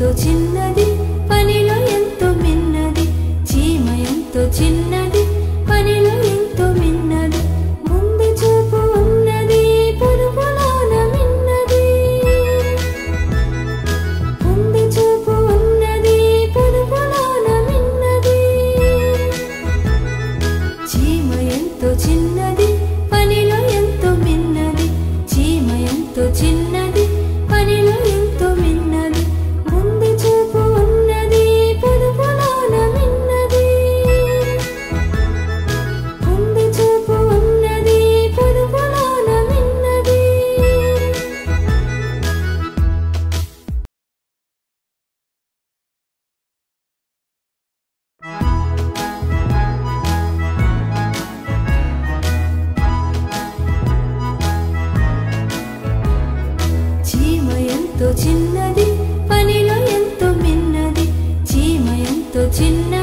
ఎంతో చిన్నది పనిలో ఎంతో మిన్నది చీమ ఎంతో చిన్నది పనిలో ఎంతో మిన్నది ముందు చూపు ఉన్నది పొరుగులోన మిన్నది ముందు చూపు ఉన్నది పొరుగులోన మిన్నది చీమ ఎంతో చిన్నది పనిలో ఎంతో మిన్నది చీమ ఎంతో చిన్నది పనిలో ఎంతో మిన్నది ముందు చూపు ఉన్నది పొరుగులోన మిన్నది ముందు చూపు ఉన్నది పొరుగులోన మిన్నది చీమ ఎంతో చిన్నది పనిలో ఎంతో మిన్నది చీమ ఎంతో చిన్నది